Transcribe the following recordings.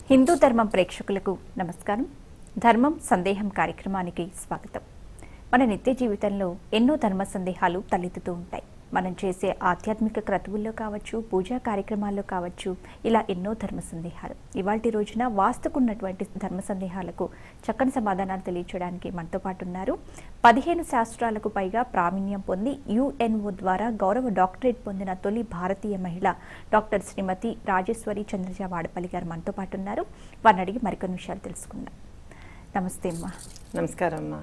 హిందూ ధర్మం ప్రేక్షకులకు నమస్కారం ధర్మం సందేహం కార్యక్రమానికి స్వాగతం మన నిత్య జీవితంలో ఎన్నో ధర్మ సందేహాలు తలెత్తుతూ ఉంటాయి మనం చేసే ఆధ్యాత్మిక క్రతువుల్లో కావచ్చు పూజా కార్యక్రమాల్లో కావచ్చు ఇలా ఎన్నో ధర్మ సందేహాలు ఇవాటి రోజున వాస్తుకున్నటువంటి ధర్మ సందేహాలకు చక్కని సమాధానాలు తెలియచేయడానికి మనతో పాటు ఉన్నారు పదిహేను శాస్త్రాలకు పైగా ప్రావీణ్యం పొంది యుఎన్ఓ ద్వారా గౌరవ డాక్టరేట్ పొందిన తొలి భారతీయ మహిళ డాక్టర్ శ్రీమతి రాజేశ్వరి చంద్రజ వాడపల్లి గారు మనతో పాటు ఉన్నారు వారిని అడిగి మరికొన్ని విషయాలు తెలుసుకుందాం నమస్తే అమ్మా నమస్కారం అమ్మా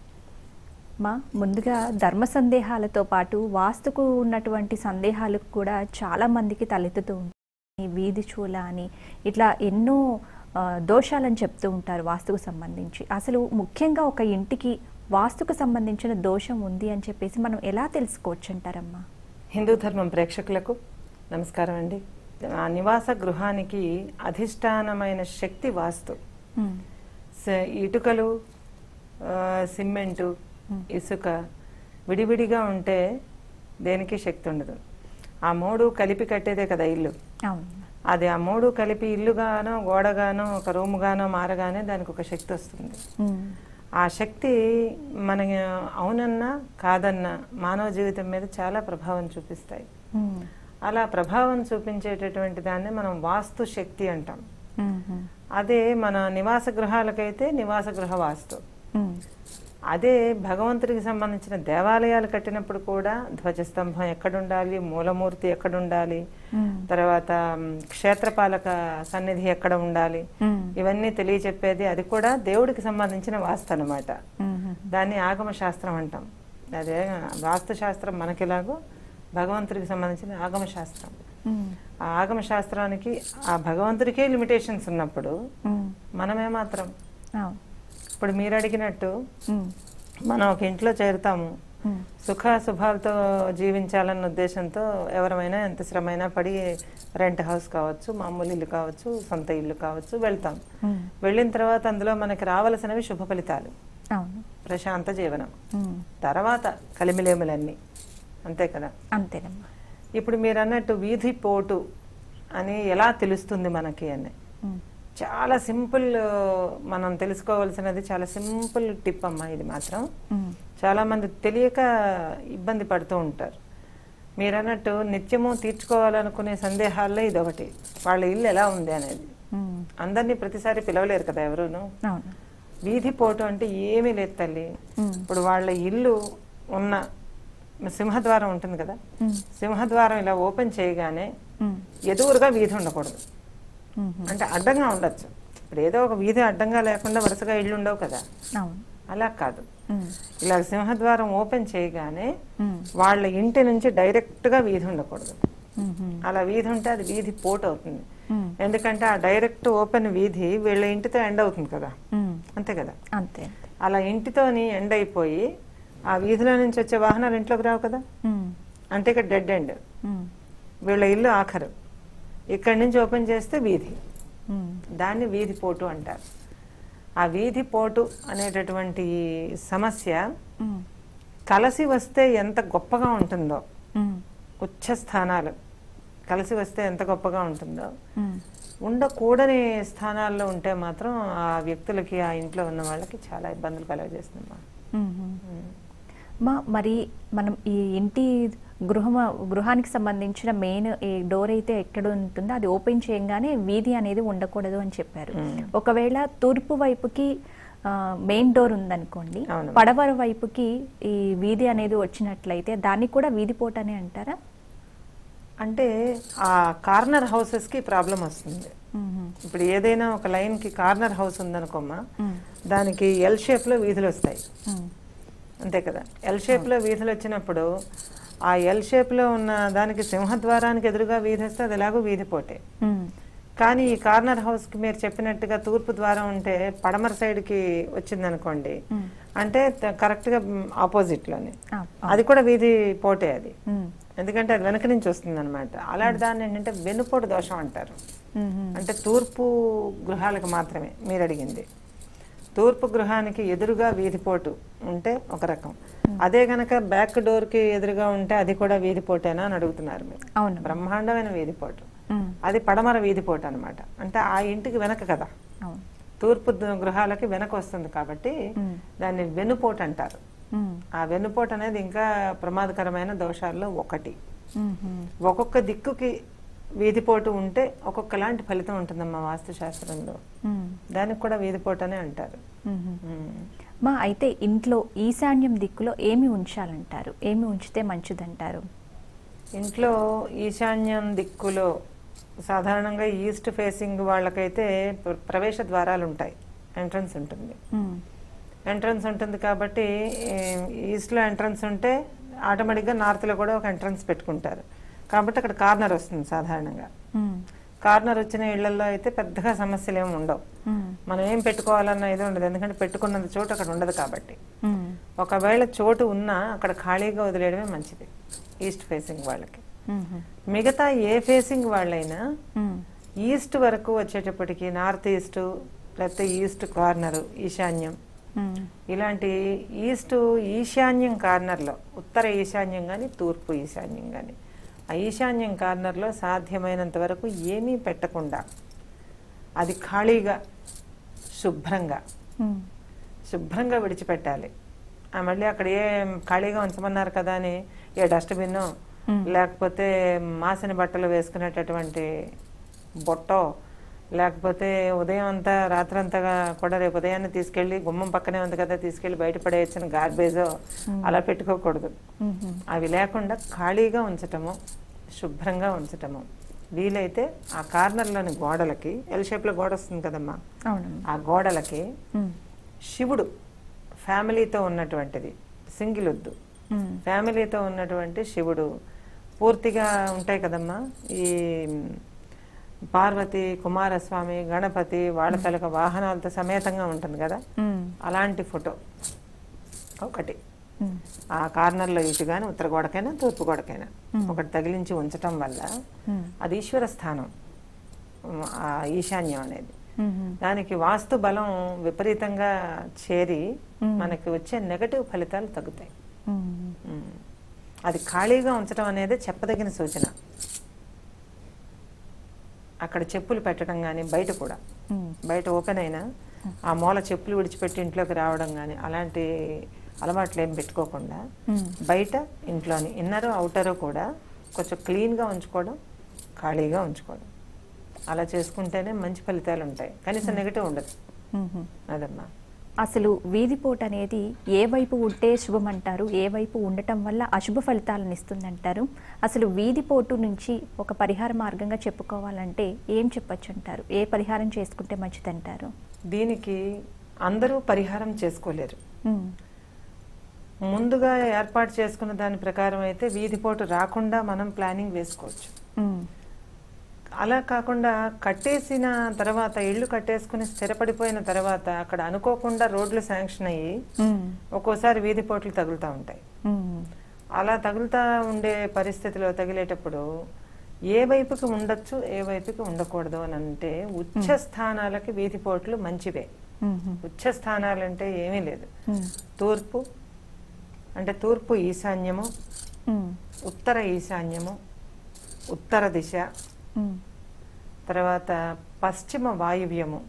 మా ముందుగా ధర్మ సందేహాలతో పాటు వాస్తుకు ఉన్నటువంటి సందేహాలు కూడా చాలా మందికి తలెత్తుతూ ఉంటాయి వీధి చూల అని ఇట్లా ఎన్నో ఆ, దోషాలని చెప్తూ ఉంటారు వాస్తుకు సంబంధించి అసలు ముఖ్యంగా ఒక ఇంటికి వాస్తుకు సంబంధించిన దోషం ఉంది అని చెప్పేసి మనం ఎలా తెలుసుకోవచ్చు అంటారమ్మా హిందూ ధర్మం ప్రేక్షకులకు నమస్కారం అండి ఆ నివాస గృహానికి అధిష్టానమైన శక్తి వాస్తు ఉమ్, స- ఇటుకలు ఆ, సిమెంటు ఇసుక విడివిడిగా ఉంటే దేనికి శక్తి ఉండదు ఆ మూడు కలిపి కట్టేదే కదా ఇల్లు అవునమ్మా అది ఆ మూడు కలిపి ఇల్లుగానో గోడగానో ఒక రూముగానో మారగానే దానికి ఒక శక్తి వస్తుంది ఉమ్, ఆ శక్తి మన అవునన్నా కాదన్నా మానవ జీవితం మీద చాలా ప్రభావం చూపిస్తాయి ఉమ్, అలా ప్రభావం చూపించేటటువంటి దాన్ని మనం వాస్తు శక్తి అంటాం ఉమ్, ఉమ్, అదే మన నివాస గృహాలకైతే నివాస గృహ వాస్తు ఉమ్, అదే భగవంతుడికి సంబంధించిన దేవాలయాలు కట్టినప్పుడు కూడా ధ్వజస్తంభం ఎక్కడుండాలి మూలమూర్తి ఎక్కడుండాలి ఉమ్, తర్వాత మ్, క్షేత్రపాలక సన్నిధి ఎక్కడ ఉండాలి ఉమ్, ఇవన్నీ తెలియచెప్పేది అది కూడా దేవుడికి సంబంధించిన వాస్తు అన్నమాట ఉమ్, ఉమ్, దాన్ని ఆగమ శాస్త్రం అంటాం అదే వాస్తు శాస్త్రం మనకిలాగో భగవంతుడికి సంబంధించిన ఆగమ శాస్త్రం ఉమ్, ఆ ఆగమ శాస్త్రానికి ఆ భగవంతుడికే లిమిటేషన్స్ ఉన్నప్పుడు ఉమ్, మనమే మాత్రం అవును ఇప్పుడు మీరు అడిగినట్టు ఉమ్, మనం ఒక ఇంట్లో చేరుతాము ఉమ్, సుఖ శుభాలతో జీవించాలన్న ఉద్దేశంతో ఎవరమైనా ఎంత శ్రమైనా పడి రెంట్ హౌస్ కావచ్చు మామూలు ఇల్లు కావచ్చు సొంత ఇల్లు కావచ్చు వెళ్తాం ఉమ్, వెళ్ళిన తర్వాత అందులో మనకి రావలసినవి శుభ ఫలితాలు అవును ప్రశాంత జీవనం ఉమ్, తర్వాత కలిమిలేములన్నీ అంతే కదా అంతేనమ్మా ఇప్పుడు మీరు అన్నట్టు వీధి పోటు అని ఎలా తెలుస్తుంది మనకి అని ఉమ్, చాలా సింపుల్ మనం తెలుసుకోవాల్సినది చాలా సింపుల్ టిప్ అమ్మా ఇది మాత్రం ఉమ్, చాలా మంది తెలియక ఇబ్బంది పడుతూ ఉంటారు మీరు అన్నట్టు నిత్యము తీర్చుకోవాలనుకునే సందేహాల్లో ఇది ఒకటి వాళ్ళ ఇల్లు ఎలా ఉంది అనేది ఉమ్, అందరినీ ప్రతిసారి పిలవలేరు కదా ఎవరును అవును వీధి పోటు అంటే ఏమీ లేదు తల్లి ఉమ్, ఇప్పుడు వాళ్ళ ఇల్లు ఉన్న సింహద్వారం ఉంటుంది కదా ఉమ్, సింహద్వారం ఇలా ఓపెన్ చేయగానే ఉమ్, ఎదురుగా వీధి ఉండకూడదు ఉమ్, అంటే అడ్డంగా ఉండొచ్చు ఇప్పుడు ఏదో ఒక వీధి అడ్డంగా లేకుండా వరుసగా ఇళ్ళు ఉండవు కదా అవును అలా కాదు ఉమ్, ఇలా సింహద్వారం ఓపెన్ చేయగానే ఉమ్, వాళ్ళ ఇంటి నుంచి డైరెక్ట్గా వీధి ఉండకూడదు ఉమ్, ఉమ్, అలా వీధి ఉంటే అది వీధి పోటు అవుతుంది ఉమ్, ఎందుకంటే ఆ డైరెక్ట్ ఓపెన్ వీధి వీళ్ళ ఇంటితో ఎండ్ అవుతుంది కదా ఉమ్, అంతే కదా అంతే అంతే అలా ఇంటితోని ఎండ్ అయిపోయి ఆ వీధిలో నుంచి వచ్చే వాహనాలు ఇంట్లోకి రావు కదా ఉమ్, అంటే ఇక్కడ డెడ్ ఎండ్ ఉమ్, వీళ్ళ ఇల్లు ఆఖరు ఇక్కడి నుంచి ఓపెన్ చేస్తే వీధి ఉమ్, దాన్ని వీధి పోటు అంటారు ఆ వీధి పోటు అనేటటువంటి సమస్య ఉమ్, కలిసి వస్తే ఎంత గొప్పగా ఉంటుందో ఉమ్, ఉచ్చ స్థానాలు కలిసి వస్తే ఎంత గొప్పగా ఉంటుందో ఉమ్, ఉండకూడని స్థానాల్లో ఉంటే మాత్రం ఆ వ్యక్తులకి ఆ ఇంట్లో ఉన్న వాళ్ళకి చాలా ఇబ్బందులు కలగజేస్తుందమ్మా ఉమ్, ఉమ్. మా మరి మనం ఈ ఇంటి గృహం గృహానికి సంబంధించిన మెయిన్ ఈ డోర్ అయితే ఎక్కడ ఉంటుందో అది ఓపెన్ చేయగానే వీధి అనేది ఉండకూడదు అని చెప్పారు మ్మ్. ఒకవేళ తూర్పు వైపుకి మెయిన్ డోర్ ఉందనుకోండి అవును. పడవర వైపుకి ఈ వీధి అనేది వచ్చినట్లయితే దాన్ని కూడా వీధి పోట అని అంటారా అంటే ఆ కార్నర్ హౌసెస్ కి ప్రాబ్లం వస్తుంది మ్మ్. ఇప్పుడు ఏదైనా ఒక లైన్ కి కార్నర్ హౌస్ ఉందనుకోమ్మా మ్మ్. దానికి ఎల్ షేప్ లో వీధులు వస్తాయి మ్మ్. అంతే కదా ఎల్ షేప్ లో వీధులు వచ్చినప్పుడు ఆ ఎల్ షేప్ లో ఉన్న దానికి సింహద్వారానికి ఎదురుగా వీధి వస్తే అది ఎలాగో వీధి పోటే మ్మ్. కానీ ఈ కార్నర్ హౌస్ కి మీరు చెప్పినట్టుగా తూర్పు ద్వారం ఉంటే పడమర సైడ్ కి వచ్చింది అనుకోండి మ్మ్. అంటే త- కరెక్ట్ గా ఆపోజిట్ లోనే ఆ, ఆ. అది కూడా వీధి పోటే అది మ్మ్. ఎందుకంటే అది వెనక నుంచి వస్తుంది అనమాట అలాంటి దాన్ని ఏంటంటే వెనుపోటు దోషం అంటారు మ్మ్. అంటే తూర్పు గృహాలకు మాత్రమే మీరు అడిగింది తూర్పు గృహానికి ఎదురుగా వీధిపోటు ఉంటే ఒక రకం అదే గనక బ్యాక్ డోర్ కి ఎదురుగా ఉంటే అది కూడా వీధిపోటేనా అని అడుగుతున్నారు మీరు అవును బ్రహ్మాండమైన వీధిపోటు మ్మ్. అది పడమర వీధిపోటు అన్నమాట అంటే ఆ ఇంటికి వెనక కదా అవును తూర్పు ద- గృహాలకి వెనక వస్తుంది కాబట్టి మ్మ్. దాన్ని వెన్నుపోటు అంటారు మ్మ్. ఆ వెన్నుపోటు అనేది ఇంకా ప్రమాదకరమైన దోషాల్లో ఒకటి మ్మ్. ఒక్కొక్క దిక్కుకి వీధిపోటు ఉంటే ఒక్కొక్కలాంటి ఫలితం ఉంటుందమ్మా వాస్తుశాస్త్రంలో మ్మ్. దానికి కూడా వీధిపోటు అనే అంటారు మ్మ్. మ్మ్. మా అయితే ఇంట్లో ఈశాన్యం దిక్కులో ఏమి ఉంచాలంటారు ఏమి ఉంచితే మంచిదంటారు ఇంట్లో ఈశాన్యం దిక్కులో సాధారణంగా ఈస్ట్ ఫేసింగ్ వాళ్ళకైతే ప్ర- ప్రవేశ ద్వారాలు ఉంటాయి ఎంట్రన్స్ ఉంటుంది మ్మ్. ఎంట్రన్స్ ఉంటుంది కాబట్టి ఈస్ట్లో ఎంట్రన్స్ ఉంటే ఆటోమేటిక్గా నార్త్లో కూడా ఒక ఎంట్రన్స్ పెట్టుకుంటారు కాబట్టి అక్కడ కార్నర్ వస్తుంది సాధారణంగా మ్మ్. కార్నర్ వచ్చిన ఇళ్లలో అయితే పెద్దగా సమస్యలు ఏమి ఉండవు మ్మ్. మనం ఏం పెట్టుకోవాలన్న ఇది ఉండదు ఎందుకంటే పెట్టుకున్నంత చోటు అక్కడ ఉండదు కాబట్టి మ్మ్. ఒకవేళ చోటు ఉన్నా అక్కడ ఖాళీగా వదిలేయడమే మంచిది ఈస్ట్ ఫేసింగ్ వాళ్ళకి మ్మ్. మిగతా ఏ ఫేసింగ్ వాళ్ళైనా మ్మ్. ఈస్ట్ వరకు వచ్చేటప్పటికి నార్త్ ఈస్ట్ లేకపోతే ఈస్ట్ కార్నర్ ఈశాన్యం మ్మ్. ఇలాంటి ఈస్ట్ ఈశాన్యం కార్నర్లో ఉత్తర ఈశాన్యం కానీ తూర్పు ఈశాన్యం కానీ ఆ ఈశాన్యం కార్నర్లో సాధ్యమైనంత వరకు ఏమీ పెట్టకుండా అది ఖాళీగా శుభ్రంగా మ్మ్. శుభ్రంగా విడిచిపెట్టాలి ఆ మళ్ళీ అక్కడ ఏ ఖాళీగా ఉంచమన్నారు కదా అని ఏ డస్ట్బిన్ మ్మ్. లేకపోతే మాసిన బట్టలు వేసుకునేటటువంటి బొట్టో లేకపోతే ఉదయం అంతా రాత్రంతా కూడా రేపు ఉదయాన్నే తీసుకెళ్ళి గుమ్మం పక్కనే ఉంది కదా తీసుకెళ్ళి బయట పడేయచ్చిన గార్బేజో అలా పెట్టుకోకూడదు మ్మ్. అవి లేకుండా ఖాళీగా ఉంచటము శుభ్రంగా ఉంచటము వీలైతే ఆ కార్నర్లోని గోడలకి ఎల్ షేప్లో గోడ వస్తుంది కదమ్మా అవునమ్మా ఆ గోడలకి మ్మ్. శివుడు ఫ్యామిలీతో ఉన్నటువంటిది సింగిల్ వద్దు మ్మ్. ఫ్యామిలీతో ఉన్నటువంటి శివుడు పూర్తిగా ఉంటాయి కదమ్మా ఈ పార్వతి కుమారస్వామి గణపతి వాళ్ళ తలక వాహనాలతో సమేతంగా ఉంటుంది కదా మ్మ్. అలాంటి ఫోటో ఒకటి మ్మ్. ఆ కార్నర్లో ఇటు కానీ ఉత్తర గోడకైనా తూర్పు గోడకైనా మ్మ్. ఒకటి తగిలించి ఉంచటం వల్ల మ్మ్. అది ఈశ్వర స్థానం ఆ ఈశాన్యం అనేది మ్మ్. దానికి వాస్తు బలం విపరీతంగా చేరి మ్మ్. మనకి వచ్చే నెగటివ్ ఫలితాలు తగ్గుతాయి మ్మ్. మ్మ్. అది ఖాళీగా ఉంచడం అనేది చెప్పదగిన సూచన అక్కడ చెప్పులు పెట్టడం కానీ బయట కూడా మ్మ్. బయట ఓపెన్ అయినా ఆ మూల చెప్పులు విడిచిపెట్టి ఇంట్లోకి రావడం కానీ అలాంటి అలవాట్లు ఏం పెట్టుకోకుండా మ్మ్. బయట ఇంట్లోని ఇన్నరు అవుటరు కూడా కొంచెం క్లీన్గా ఉంచుకోవడం ఖాళీగా ఉంచుకోవడం అలా చేసుకుంటేనే మంచి ఫలితాలు ఉంటాయి కనీసం నెగిటివ్ ఉండదు మ్మ్. అదమ్మా అసలు వీధిపోటు అనేది ఏ వైపు ఉంటే శుభం అంటారు ఏ వైపు ఉండటం వల్ల అశుభ ఫలితాలను ఇస్తుందంటారు అసలు వీధిపోటు నుంచి ఒక పరిహార మార్గంగా చెప్పుకోవాలంటే ఏం చెప్పొచ్చు అంటారు ఏ పరిహారం చేసుకుంటే మంచిదంటారు దీనికి అందరూ పరిహారం చేసుకోలేరు మ్మ్. ముందుగా ఏర్పాటు చేసుకున్న దాని ప్రకారం అయితే వీధిపోటు రాకుండా మనం ప్లానింగ్ వేసుకోవచ్చు మ్మ్. అలా కాకుండా కట్టేసిన తర్వాత ఇళ్ళు కట్టేసుకుని స్థిరపడిపోయిన తర్వాత అక్కడ అనుకోకుండా రోడ్లు శాంక్షన్ అయ్యి మ్మ్. ఒక్కోసారి వీధిపోట్లు తగులుతూ ఉంటాయి మ్మ్. అలా తగులుతా ఉండే పరిస్థితిలో తగిలేటప్పుడు ఏ వైపుకి ఉండొచ్చు ఏ వైపుకి ఉండకూడదు అని అంటే ఉచ్చ స్థానాలకి వీధిపోట్లు మంచివే మ్మ్. ఉచ్చ స్థానాలంటే ఏమీ లేదు మ్మ్. తూర్పు అంటే తూర్పు ఈశాన్యము మ్మ్. ఉత్తర ఈశాన్యము ఉత్తర దిశ మ్మ్. తర్వాత పశ్చిమ వాయువ్యము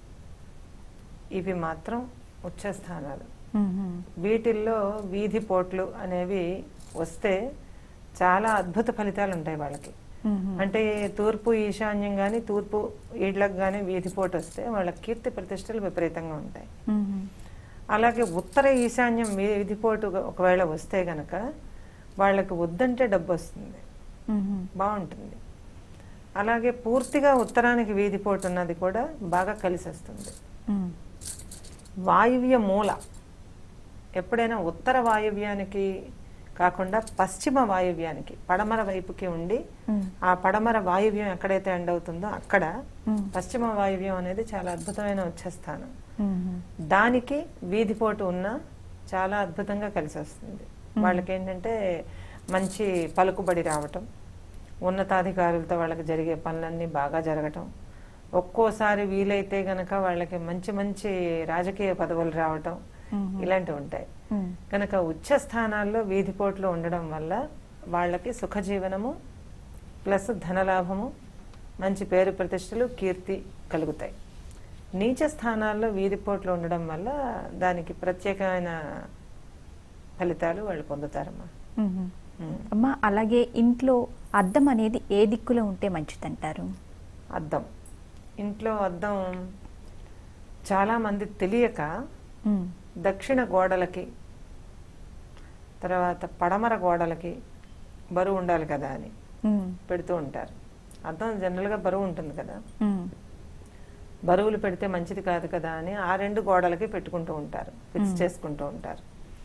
ఇవి మాత్రం ఉచ్చ స్థానాలు మ్మ్. వీటిల్లో వీధి పోట్లు అనేవి వస్తే చాలా అద్భుత ఫలితాలు ఉంటాయి వాళ్ళకి మ్మ్. అంటే తూర్పు ఈశాన్యం కానీ తూర్పు ఈడ్లకు కానీ వీధి పోటు వస్తే వాళ్ళ కీర్తి ప్రతిష్టలు విపరీతంగా ఉంటాయి మ్మ్. అలాగే ఉత్తర ఈశాన్యం వీధిపోటు ఒకవేళ వస్తే గనక వాళ్ళకి వద్దంటే డబ్బు వస్తుంది మ్మ్. బాగుంటుంది అలాగే పూర్తిగా ఉత్తరానికి వీధిపోటు ఉన్నది కూడా బాగా కలిసి వస్తుంది మ్మ్. వాయువ్య మూల ఎప్పుడైనా ఉత్తర వాయువ్యానికి కాకుండా పశ్చిమ వాయువ్యానికి పడమర వైపుకి ఉండి మ్మ్. ఆ పడమర వాయువ్యం ఎక్కడైతే ఎండ్ అవుతుందో అక్కడ మ్మ్. పశ్చిమ వాయువ్యం అనేది చాలా అద్భుతమైన ఉచ్చస్థానం మ్మ్. దానికి వీధిపోటు ఉన్న చాలా అద్భుతంగా కలిసి వస్తుంది వాళ్ళకి ఏంటంటే మంచి పలుకుబడి రావటం ఉన్నతాధికారులతో వాళ్ళకి జరిగే పనులన్నీ బాగా జరగటం ఒక్కోసారి వీలైతే గనక వాళ్ళకి మంచి మంచి రాజకీయ పదవులు రావటం మ్మ్. ఇలాంటివి ఉంటాయి మ్మ్. కనుక ఉచ్చ స్థానాల్లో వీధిపోట్లు ఉండడం వల్ల వాళ్ళకి సుఖజీవనము ప్లస్ ధనలాభము మంచి పేరు ప్రతిష్టలు కీర్తి కలుగుతాయి నీచ స్థానాల్లో వీధిపోట్లు ఉండడం వల్ల దానికి ప్రత్యేకమైన ఫలితాలు వాళ్ళు పొందుతారమ్మా మ్మ్. ఉమ్. అమ్మ అలాగే ఇంట్లో అద్దం అనేది ఏ దిక్కులో ఉంటే మంచిదంటారు అద్దం ఇంట్లో అద్దం చాలా మంది తెలియక మ్మ్. దక్షిణ గోడలకి తర్వాత పడమర గోడలకి బరువు ఉండాలి కదా అని మ్మ్. పెడుతూ ఉంటారు అద్దం జనరల్గా బరువు ఉంటుంది కదా మ్మ్. బరువులు పెడితే మంచిది కాదు కదా అని ఆ రెండు గోడలకి పెట్టుకుంటూ ఉంటారు ఫిక్స్ మ్మ్. చేసుకుంటూ ఉంటారు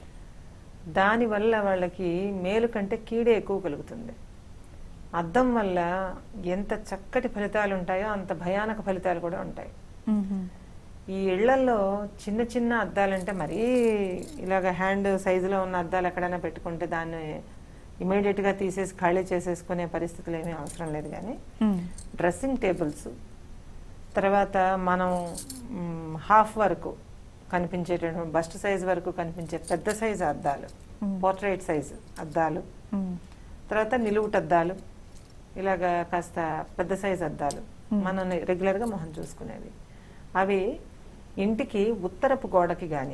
దానివల్ల వాళ్ళకి మేలు కంటే కీడే ఎక్కువ కలుగుతుంది అద్దం వల్ల ఎంత చక్కటి ఫలితాలు ఉంటాయో అంత భయానక ఫలితాలు కూడా ఉంటాయి మ్మ్. ఈ ఇళ్లలో చిన్న చిన్న అద్దాలంటే మరీ ఇలాగ హ్యాండ్ సైజులో ఉన్న అద్దాలు ఎక్కడైనా పెట్టుకుంటే దాన్ని ఇమీడియట్గా తీసేసి ఖాళీ చేసేసుకునే పరిస్థితులు ఏమీ అవసరం లేదు కానీ మ్మ్. డ్రెస్సింగ్ టేబుల్స్ తర్వాత మనం మ్, హాఫ్ వరకు కనిపించేటటువంటి బస్ట్ సైజ్ వరకు కనిపించే పెద్ద సైజు అద్దాలు మ్మ్. పోర్ట్రైట్ సైజు అద్దాలు మ్మ్. తర్వాత నిలువుట అద్దాలు ఇలాగా కాస్త పెద్ద సైజు అద్దాలు మ్మ్. మనం రెగ్యులర్గా మొహం చూసుకునేవి అవి ఇంటికి ఉత్తరపు గోడకి కానీ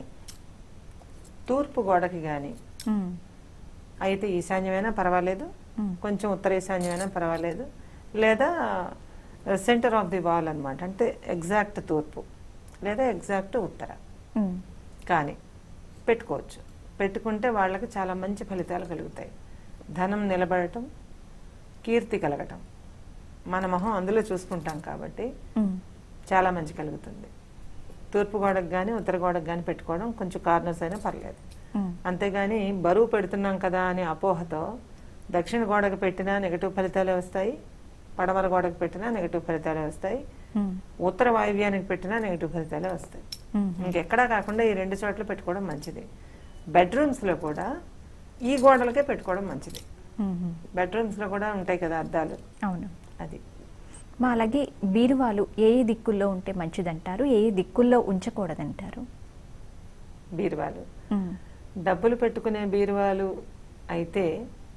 తూర్పు గోడకి కానీ మ్మ్. అయితే ఈశాన్యమైనా పర్వాలేదు మ్మ్. కొంచెం ఉత్తర ఈశాన్యమైనా పర్వాలేదు లేదా సెంటర్ ఆఫ్ ది వాల్ అన్నమాట అంటే ఎగ్జాక్ట్ తూర్పు లేదా ఎగ్జాక్ట్ ఉత్తర మ్మ్. కానీ పెట్టుకోవచ్చు పెట్టుకుంటే వాళ్ళకి చాలా మంచి ఫలితాలు కలుగుతాయి ధనం నిలబడటం కీర్తి కలగటం మన మొహం అందులో చూసుకుంటాం కాబట్టి మ్మ్. చాలా మంచి కలుగుతుంది తూర్పు గోడకు కానీ ఉత్తర గోడకు కానీ పెట్టుకోవడం కొంచెం కార్నర్స్ అయినా పర్లేదు మ్మ్. అంతేగాని బరువు పెడుతున్నాం కదా అని అపోహతో దక్షిణ గోడకు పెట్టినా నెగటివ్ ఫలితాలే వస్తాయి పడమర గోడకు పెట్టినా నెగటివ్ ఫలితాలే వస్తాయి మ్మ్. ఉత్తర వాయువ్యానికి పెట్టినా నెగటివ్ ఫలితాలే వస్తాయి మ్మ్. ఇంకెక్కడా కాకుండా ఈ రెండు చోట్ల పెట్టుకోవడం మంచిది బెడ్రూమ్స్లో కూడా ఈ గోడలకే పెట్టుకోవడం మంచిది మ్మ్. బెడ్రూమ్స్లో కూడా ఉంటాయి కదా అద్దాలు అవును అది మా అలాగే బీరువాలు ఏ ఏ దిక్కుల్లో ఉంటే మంచిదంటారు ఏ ఏ దిక్కుల్లో ఉంచకూడదంటారు బీరువాలు మ్మ్. డబ్బులు పెట్టుకునే బీరువాలు అయితే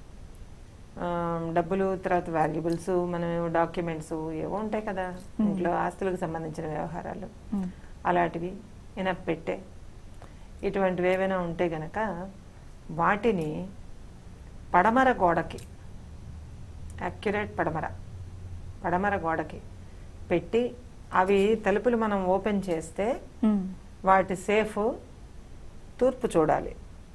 ఆ, డబ్బులు తర్వాత వాల్యుబుల్స్ మనం డాక్యుమెంట్స్ ఏవో ఉంటాయి కదా మ్మ్. ఇంట్లో ఆస్తులకు సంబంధించిన వ్యవహారాలు మ్మ్. అలాంటివి ఇనప్ పెట్టే ఇటువంటివి ఏవైనా ఉంటే గనక వాటిని పడమర గోడకి యాక్యురేట్ పడమర పడమర గోడకి పెట్టి అవి తలుపులు మనం ఓపెన్ చేస్తే మ్మ్. వాటి సేఫ్ తూర్పు చూడాలి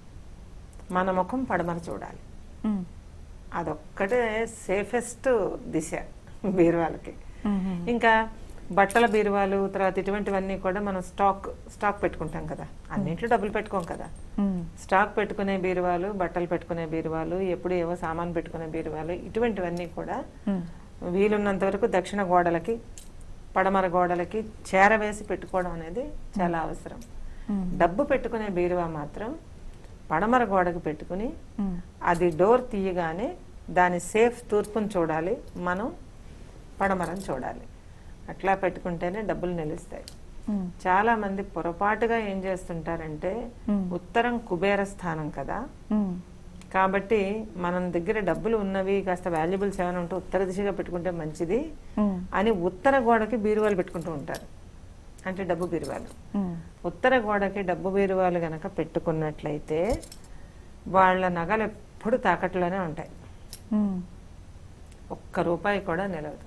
మన ముఖం పడమర చూడాలి మ్మ్. అదొక్కటే సేఫెస్ట్ దిశ బీరువాలకి మ్మ్. ఇంకా బట్టల బీరువాలు తర్వాత ఇటువంటివన్నీ కూడా మనం స్టాక్ స్టాక్ పెట్టుకుంటాం కదా అన్నింటిలో డబ్బులు పెట్టుకోం కదా మ్మ్. స్టాక్ పెట్టుకునే బీరువాలు బట్టలు పెట్టుకునే బీరువాలు ఎప్పుడు ఏవో సామాన్ పెట్టుకునే బీరువాలు ఇటువంటివన్నీ కూడా మ్మ్. వీలున్నంత వరకు దక్షిణ గోడలకి పడమర గోడలకి చేరవేసి పెట్టుకోవడం అనేది చాలా అవసరం మ్మ్. డబ్బు పెట్టుకునే బీరువా మాత్రం పడమర గోడకు పెట్టుకుని మ్మ్. అది డోర్ తీయగానే దాని సేఫ్ తూర్పును చూడాలి మనం పడమరని చూడాలి అట్లా పెట్టుకుంటేనే డబ్బులు నిలుస్తాయి మ్మ్. చాలా మంది పొరపాటుగా ఏం చేస్తుంటారంటే మ్మ్. ఉత్తరం కుబేర స్థానం కదా మ్మ్. కాబట్టి మనం దగ్గర డబ్బులు ఉన్నవి కాస్త వాల్యుబుల్స్ ఏమైనా ఉంటే ఉత్తర దిశగా పెట్టుకుంటే మంచిది మ్మ్. అని ఉత్తర గోడకి బీరువాలు పెట్టుకుంటూ ఉంటారు అంటే డబ్బు బీరువాలు మ్మ్. ఉత్తర గోడకి డబ్బు బీరువాలు గనక పెట్టుకున్నట్లయితే వాళ్ళ నగలు ఎప్పుడు తాకట్లోనే ఉంటాయి మ్మ్. ఒక్క రూపాయి కూడా నిలవదు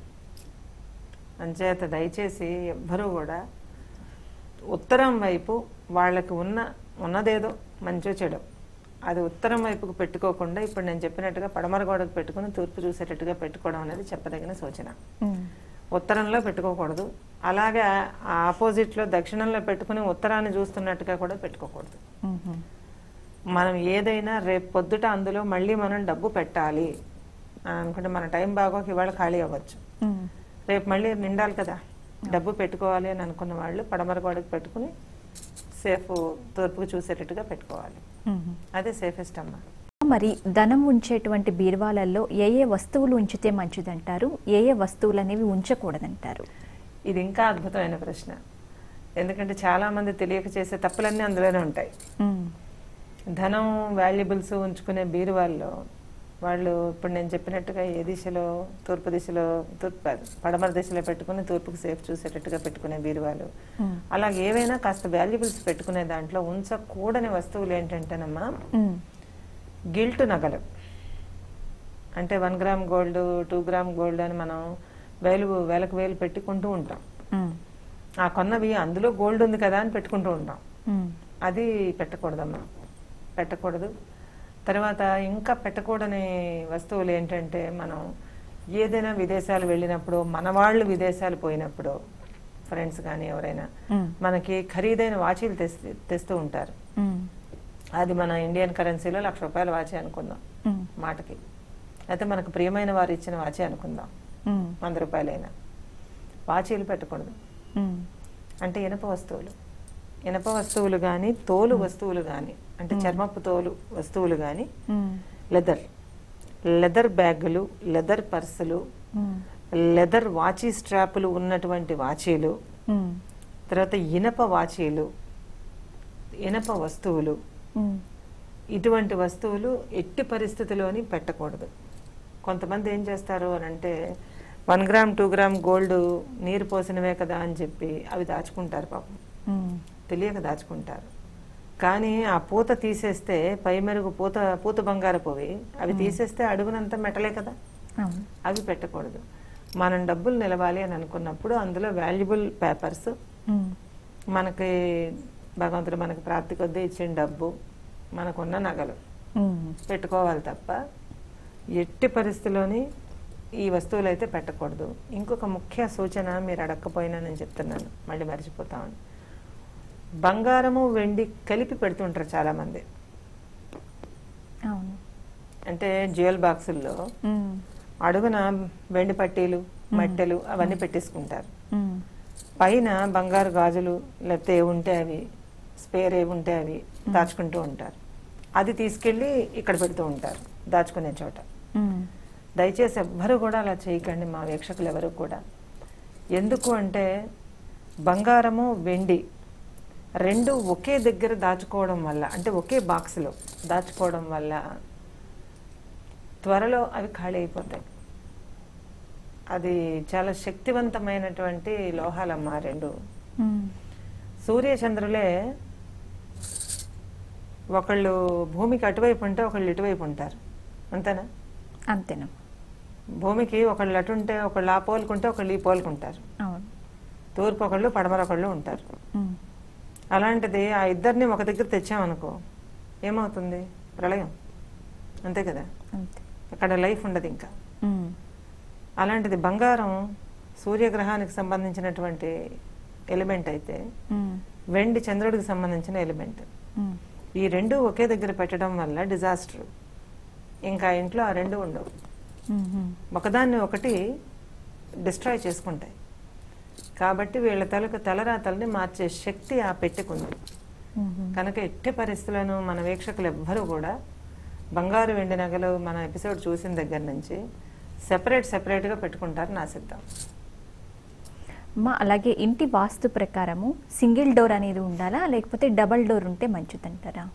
అంచేత దయచేసి ఎవ్వరూ కూడా ఉత్తరం వైపు వాళ్ళకి ఉన్న ఉన్నదేదో మంచో చెడు అది ఉత్తరం వైపుకు పెట్టుకోకుండా ఇప్పుడు నేను చెప్పినట్టుగా పడమర గోడకు పెట్టుకుని తూర్పు చూసేటట్టుగా పెట్టుకోవడం అనేది చెప్పదగిన సూచన మ్మ్. ఉత్తరంలో పెట్టుకోకూడదు అలాగే ఆ ఆపోజిట్లో దక్షిణంలో పెట్టుకుని ఉత్తరాన్ని చూస్తున్నట్టుగా కూడా పెట్టుకోకూడదు మ్మ్. మనం ఏదైనా రేపు పొద్దుట అందులో మళ్ళీ మనం డబ్బు పెట్టాలి అని అనుకుంటే మన టైం బాగోక ఇవాళ ఖాళీ అవ్వచ్చు మ్మ్. రేపు మళ్ళీ నిండాలి కదా డబ్బు పెట్టుకోవాలి అని అనుకున్న వాళ్ళు పడమర గోడకు పెట్టుకుని సేఫ్ తూర్పుకు చూసేటట్టుగా పెట్టుకోవాలి మ్మ్. అదే సేఫెస్ట్ అమ్మా మరి ధనం ఉంచేటువంటి బీరువాలలో ఏ ఏ వస్తువులు ఉంచితే మంచిదంటారు ఏ ఏ వస్తువులు అనేవి ఉంచకూడదంటారు ఇది ఇంకా అద్భుతమైన ప్రశ్న ఎందుకంటే చాలా మంది తెలియక చేసే తప్పులన్నీ అందులోనే ఉంటాయి మ్మ్. ధనం వాల్యుబుల్స్ ఉంచుకునే బీరువాల్లో వాళ్ళు ఇప్పుడు నేను చెప్పినట్టుగా ఏ దిశలో తూర్పు దిశలో తూర్పు కాదు, పడమర దిశలో పెట్టుకుని తూర్పుకి సేఫ్ చూసేటట్టుగా పెట్టుకునే బీరువాలు ఉమ్, అలాగే ఏవైనా కాస్త వాల్యుబుల్స్ పెట్టుకునే దాంట్లో ఉంచకూడని వస్తువులు ఏంటంటేనమ్మా ఉమ్, గిల్ట్ నగలు అంటే one gram gold two gram gold అని మనం వేలు వేలకు వేలు పెట్టుకుంటూ ఉంటాం ఉమ్, ఆ కొన్నవి అందులో గోల్డ్ ఉంది కదా అని పెట్టుకుంటూ ఉంటాం ఉమ్, అది పెట్టకూడదమ్మా పెట్టకూడదు తర్వాత ఇంకా పెట్టకూడని వస్తువులు ఏంటంటే మనం ఏదైనా విదేశాలు వెళ్ళినప్పుడు మన వాళ్ళు విదేశాలు పోయినప్పుడు ఫ్రెండ్స్ కానీ ఎవరైనా ఉమ్, మనకి ఖరీదైన వాచీలు తెస్తే తెస్తూ ఉంటారు ఉమ్, అది మన ఇండియన్ కరెన్సీలో లక్ష రూపాయల వాచి అనుకుందాం ఉమ్, మాటకి అయితే మనకు ప్రియమైన వారు ఇచ్చిన వాచి అనుకుందాం ఉమ్, వంద రూపాయలైనా వాచీలు పెట్టకూడదు ఉమ్, అంటే ఇనప వస్తువులు ఇనప వస్తువులు కానీ తోలు వస్తువులు కానీ అంటే చర్మపు తోలు వస్తువులు కానీ ఉమ్, లెదర్ లెదర్ బ్యాగులు లెదర్ పర్సులు ఉమ్, లెదర్ వాచీ స్ట్రాపులు ఉన్నటువంటి వాచీలు ఉమ్, తర్వాత ఇనప వాచీలు ఇనప వస్తువులు ఉమ్, ఇటువంటి వస్తువులు ఎట్టి పరిస్థితిలోని పెట్టకూడదు కొంతమంది ఏం చేస్తారు అని అంటే one gram two gram gold నీరు పోసినవే కదా అని చెప్పి అవి దాచుకుంటారు పాపం ఉమ్, తెలియక దాచుకుంటారు కానీ ఆ పూత తీసేస్తే పై మెరుగు పూత పూత బంగారపోవి అవి తీసేస్తే అడుగునంతా మెటలే కదా అవును అవి పెట్టకూడదు మనం డబ్బులు నిలవాలి అని అనుకున్నప్పుడు అందులో వాల్యుబుల్ పేపర్స్ ఉమ్, మనకి భగవంతుడు మనకి ప్రాప్తి కొద్దీ ఇచ్చిన డబ్బు మనకున్న నగలు ఉమ్, పెట్టుకోవాలి తప్ప ఎట్టి పరిస్థితిలోని ఈ వస్తువులు అయితే పెట్టకూడదు ఇంకొక ముఖ్య సూచన మీరు అడగకపోయినా నేను చెప్తున్నాను మళ్ళీ మర్చిపోతామని బంగారము వెండి కలిపి పెడుతుంటారు చాలామంది అవును అంటే జ్యువెల్ బాక్సుల్లో ఉమ్, అడుగున వెండి పట్టీలు మట్టెలు అవన్నీ పెట్టేసుకుంటారు ఉమ్, పైన బంగారు గాజులు లేకపోతే ఏవి ఉంటే అవి స్పేర్ ఏవి ఉంటే అవి దాచుకుంటూ ఉంటారు అది తీసుకెళ్ళి ఇక్కడ పెడుతూ ఉంటారు దాచుకునే చోట ఉమ్, దయచేసి ఎవ్వరు కూడా అలా చేయకండి మా వీక్షకులు ఎవరు కూడా ఎందుకు అంటే బంగారము వెండి రెండు ఒకే దగ్గర దాచుకోవడం వల్ల అంటే ఒకే బాక్స్లో దాచుకోవడం వల్ల త్వరలో అవి ఖాళీ అయిపోతాయి అది చాలా శక్తివంతమైనటువంటి లోహాలమ్మా ఆ రెండు ఉమ్, సూర్యచంద్రులే ఒకళ్ళు భూమికి అటువైపు ఉంటే ఒకళ్ళు ఇటువైపు ఉంటారు అంతేనా అంతేనా భూమికి ఒకళ్ళు అటు ఉంటే ఒకళ్ళు ఆ పోలుకుంటే ఒకళ్ళు ఈ పోలుకుంటారు అవును తూర్పు ఒకళ్ళు పడమర ఒకళ్ళు ఉంటారు ఉమ్, అలాంటిది ఆ ఇద్దరిని ఒక దగ్గర తెచ్చామనుకో ఏమవుతుంది ప్రళయం అంతే కదా అంతే అక్కడ లైఫ్ ఉండదు ఇంకా ఉమ్, అలాంటిది బంగారం సూర్యగ్రహానికి సంబంధించినటువంటి ఎలిమెంట్ అయితే ఉమ్, వెండి చంద్రుడికి సంబంధించిన ఎలిమెంట్ ఉమ్, ఈ రెండు ఒకే దగ్గర పెట్టడం వల్ల డిజాస్టర్ ఇంకా ఇంట్లో ఆ రెండు ఉండవు ఉమ్, ఉమ్, ఒకదాన్ని ఒకటి డిస్ట్రాయ్ చేసుకుంటాయి కాబట్టి వీళ్ళ తలకు తలరాతల్ని మార్చే శక్తి ఆ పెట్టెకుంది ఉమ్, ఉమ్. కనుక ఎట్టి పరిస్థితులను మన వీక్షకులు ఎవ్వరూ కూడా బంగారు వెండి నగలు మన ఎపిసోడ్ చూసిన దగ్గర నుంచి సెపరేట్ సెపరేట్గా పెట్టుకుంటారని ఆశిద్దాం అమ్మా అలాగే ఇంటి వాస్తు ప్రకారము సింగిల్ డోర్ అనేది ఉండాలా లేకపోతే డబల్ డోర్ ఉంటే మంచిదంటారా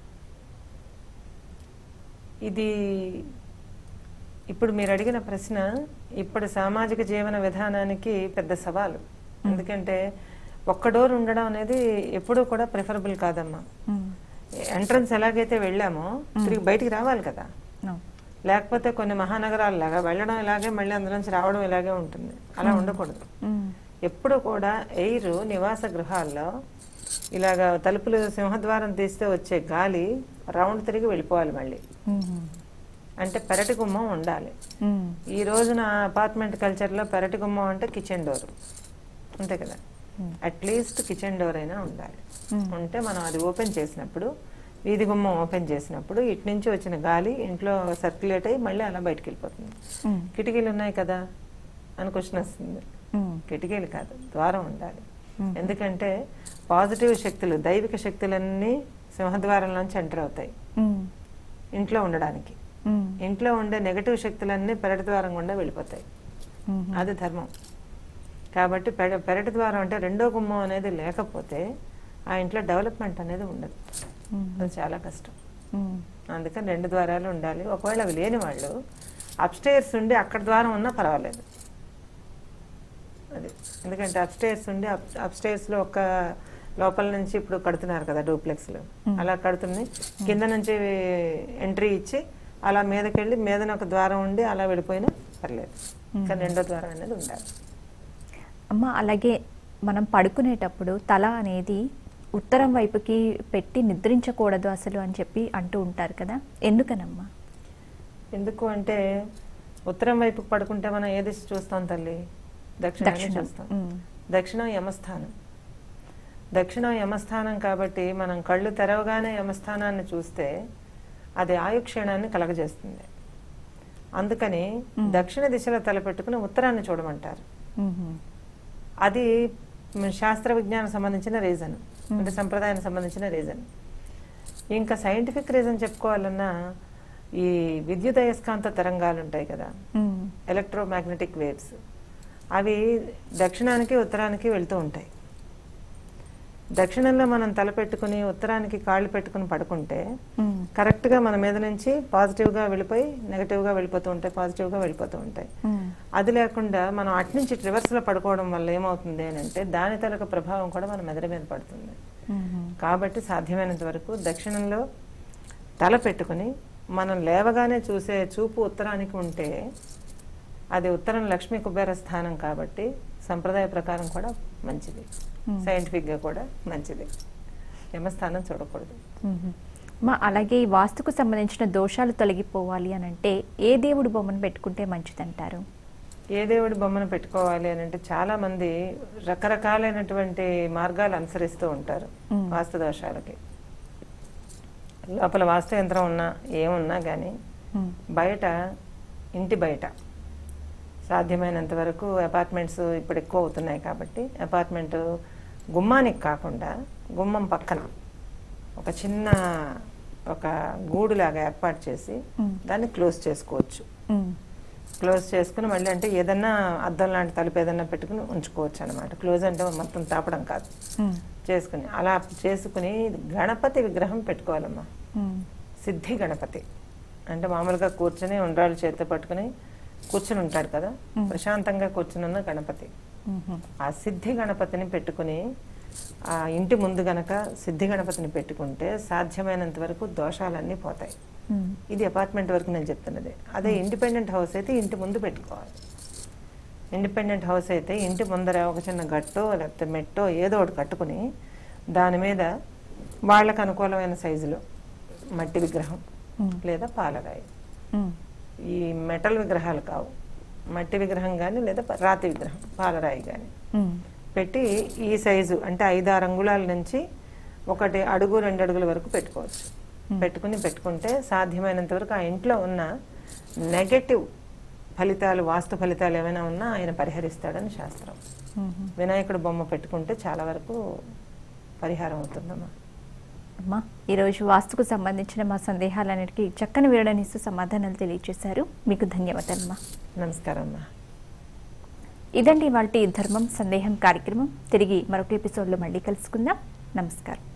ఇది ఇప్పుడు మీరు అడిగిన ప్రశ్న ఇప్పుడు సామాజిక జీవన విధానానికి పెద్ద సవాలు ఎందుకంటే ఒక్క డోర్ ఉండడం అనేది ఎప్పుడూ కూడా ప్రిఫరబుల్ కాదమ్మా ఉమ్, ఎంట్రన్స్ ఎలాగైతే వెళ్ళామో తిరిగి బయటికి రావాలి కదా అవును. లేకపోతే కొన్ని మహానగరాలు లాగా వెళ్ళడం ఇలాగే మళ్ళీ అందులోంచి రావడం ఇలాగే ఉంటుంది అలా ఉండకూడదు ఉమ్, ఎప్పుడు కూడా ఎయిర్ నివాస గృహాల్లో ఇలాగ తలుపులు సింహద్వారం తీస్తే వచ్చే గాలి రౌండ్ తిరిగి వెళ్ళిపోవాలి మళ్ళీ ఉమ్, ఉమ్, అంటే పెరటి గుమ్మం ఉండాలి ఉమ్, ఈ రోజున అపార్ట్మెంట్ కల్చర్లో పెరటి గుమ్మం అంటే కిచెన్ డోర్ అంతే కదా ఉమ్, అట్లీస్ట్ కిచెన్ డోర్ అయినా ఉండాలి ఉమ్, ఉంటే మనం అది ఓపెన్ చేసినప్పుడు వీధి గుమ్మం ఓపెన్ చేసినప్పుడు ఇటు నుంచి వచ్చిన గాలి ఇంట్లో సర్క్యులేట్ అయ్యి మళ్ళీ అలా బయటికి వెళ్ళిపోతుంది ఉమ్, కిటికీలు ఉన్నాయి కదా అని క్వశ్చన్ వస్తుంది ఉమ్, కిటికీలు కాదు ద్వారం ఉండాలి ఉమ్. ఎందుకంటే పాజిటివ్ శక్తులు దైవిక శక్తులన్నీ సింహద్వారంలోంచి ఎంటర్ అవుతాయి ఉమ్, ఇంట్లో ఉండడానికి ఉమ్, ఇంట్లో ఉండే నెగటివ్ శక్తులన్నీ పెరటి ద్వారం గుండా వెళ్ళిపోతాయి ఉమ్, అది ధర్మం కాబట్టి పెర పెరటి ద్వారం అంటే రెండో గుమ్మం అనేది లేకపోతే ఆ ఇంట్లో డెవలప్మెంట్ అనేది ఉండదు ఉమ్, అది చాలా కష్టం ఉమ్. అందుకని రెండు ద్వారాలు ఉండాలి ఒకవేళ అవి లేని వాళ్ళు అప్స్టేర్స్ ఉండి అక్కడ ద్వారం ఉన్నా పర్వాలేదు అది ఎందుకంటే అప్స్టేర్స్ ఉండి అప్స్టేర్స్లో ఒక లోపల నుంచి ఇప్పుడు కడుతున్నారు కదా డూప్లెక్స్లు అలా కడుతున్నాయి కింద నుంచి ఎంట్రీ ఇచ్చి అలా మీదకి వెళ్ళి మీదన ఒక ద్వారం ఉండి అలా వెళ్ళిపోయినా పర్లేదు కానీ రెండో ద్వారం అనేది ఉండాలి అమ్మ అలాగే మనం పడుకునేటప్పుడు తల అనేది ఉత్తరం వైపుకి పెట్టి నిద్రించకూడదు అసలు అని చెప్పి అంటూ ఉంటారు కదా ఎందుకనమ్మా ఎందుకు అంటే ఉత్తరం వైపుకు పడుకుంటే మనం ఏ దిశ చూస్తాం తల్లి దక్షిణాన్ని దక్షిణం. చూస్తాం ఉమ్. దక్షిణం యమస్థానం దక్షిణం యమస్థానం కాబట్టి మనం కళ్ళు తెరవగానే యమస్థానాన్ని చూస్తే అది ఆయుక్షీణాన్ని కలగజేస్తుంది అందుకని దక్షిణ దిశలో తలపెట్టుకుని ఉత్తరాన్ని చూడమంటారు ఉమ్. అది మ్, శాస్త్ర విజ్ఞానం సంబంధించిన రీజన్ అంటే సంప్రదాయానికి సంబంధించిన రీజన్ ఇంకా సైంటిఫిక్ రీజన్ చెప్పుకోవాలన్నా ఈ విద్యుత్ అయస్కాంత తరంగాలు ఉంటాయి కదా ఉమ్. ఎలక్ట్రోమాగ్నెటిక్ వేవ్స్ అవి దక్షిణానికి ఉత్తరానికి వెళ్తూ ఉంటాయి దక్షిణంలో మనం తల పెట్టుకుని ఉత్తరానికి కాళ్ళు పెట్టుకుని పడుకుంటే ఉమ్. కరెక్ట్గా మన మీద నుంచి పాజిటివ్గా వెళ్ళిపోయి నెగటివ్గా వెళ్ళిపోతూ ఉంటాయి పాజిటివ్గా వెళ్ళిపోతూ ఉంటాయి ఉమ్. అది లేకుండా మనం అటు నుంచి రివర్స్లో పడుకోవడం వల్ల ఏమవుతుంది అని అంటే దాని తలక ప్రభావం కూడా మన మెదడు మీద పడుతుంది ఉమ్. కాబట్టి సాధ్యమైనంత వరకు దక్షిణంలో తల పెట్టుకుని మనం లేవగానే చూసే చూపు ఉత్తరానికి ఉంటే అది ఉత్తరం లక్ష్మీ కుబేర స్థానం కాబట్టి సంప్రదాయ ప్రకారం కూడా మంచిది Hmm. సైంటిఫిక్గా కూడా మంచిది యమస్థానం చూడకూడదు మ్మ్. మా అలాగే ఈ వాస్తుకు సంబంధించిన దోషాలు తొలగిపోవాలి అని అంటే ఏ దేవుడు బొమ్మను పెట్టుకుంటే మంచిదంటారు ఏ దేవుడి బొమ్మను పెట్టుకోవాలి అని అంటే చాలా మంది రకరకాలైనటువంటి మార్గాలు అనుసరిస్తూ ఉంటారు Hmm. వాస్తు దోషాలకి లోపల వాస్తు యంత్రం ఉన్నా ఏమున్నా కానీ మ్మ్. బయట ఇంటి బయట సాధ్యమైనంత వరకు అపార్ట్మెంట్స్ ఇప్పుడు ఎక్కువ అవుతున్నాయి కాబట్టి అపార్ట్మెంట్ గుమ్మానికి కాకుండా గుమ్మం పక్కన ఒక చిన్న ఒక గూడులాగా ఏర్పాటు చేసి మ్మ్. దాన్ని క్లోజ్ చేసుకోవచ్చు మ్మ్. క్లోజ్ చేసుకుని మళ్ళీ అంటే ఏదన్నా అద్దం లాంటి తలుపు ఏదన్నా పెట్టుకుని ఉంచుకోవచ్చు అనమాట క్లోజ్ అంటే మొత్తం తాపడం కాదు మ్మ్. చేసుకుని అలా చేసుకుని గణపతి విగ్రహం పెట్టుకోవాలమ్మా మ్మ్. సిద్ధి గణపతి అంటే మామూలుగా కూర్చొని ఉండ్రాళ్ళు చేతితో పట్టుకుని కూర్చుని ఉంటాడు కదా మ్మ్. ప్రశాంతంగా కూర్చుని ఉన్న గణపతి మ్మ్. ఆ సిద్ధి గణపతిని పెట్టుకుని ఆ ఇంటి ముందు గనక సిద్ధి గణపతిని పెట్టుకుంటే సాధ్యమైనంత వరకు దోషాలన్నీ పోతాయి మ్మ్. ఇది అపార్ట్మెంట్ వరకు నేను చెప్తున్నది అదే ఇండిపెండెంట్ హౌస్ అయితే ఇంటి ముందు పెట్టుకోవాలి ఇండిపెండెంట్ హౌస్ అయితే ఇంటి ముందర ఒక చిన్న గట్టో లేకపోతే మెట్టో ఏదో ఒకటి కట్టుకుని దాని మీద వాళ్ళకు అనుకూలమైన సైజులో మట్టి విగ్రహం మ్మ్. లేదా పాలరాయి మ్మ్. ఈ మెటల్ విగ్రహాలు కావు మట్టి విగ్రహం కానీ లేదా ప- రాతి విగ్రహం పాలరాయి కానీ మ్మ్. పెట్టి ఈ సైజు అంటే ఐదు ఆరు అంగుళాల నుంచి ఒకటి అడుగు రెండు అడుగుల వరకు పెట్టుకోవచ్చు పెట్టుకుని పెట్టుకుంటే సాధ్యమైనంత వరకు ఆ ఇంట్లో ఉన్న నెగటివ్ ఫలితాలు వాస్తు ఫలితాలు ఏమైనా ఉన్నా ఆయన పరిహరిస్తాడని శాస్త్రం మ్మ్. వినాయకుడు బొమ్మ పెట్టుకుంటే చాలా వరకు పరిహారం అవుతుందమ్మా అమ్మా ఈరోజు వాస్తుకు సంబంధించిన మా సందేహాలన్నిటికీ చక్కని వివరణిస్తూ సమాధానాలు తెలియజేశారు మీకు ధన్యవాదాలమ్మా నమస్కారం అమ్మా ఇదండి వాళ్ళ ధర్మం సందేహం కార్యక్రమం తిరిగి మరొక ఎపిసోడ్లో మళ్ళీ కలుసుకుందాం నమస్కారం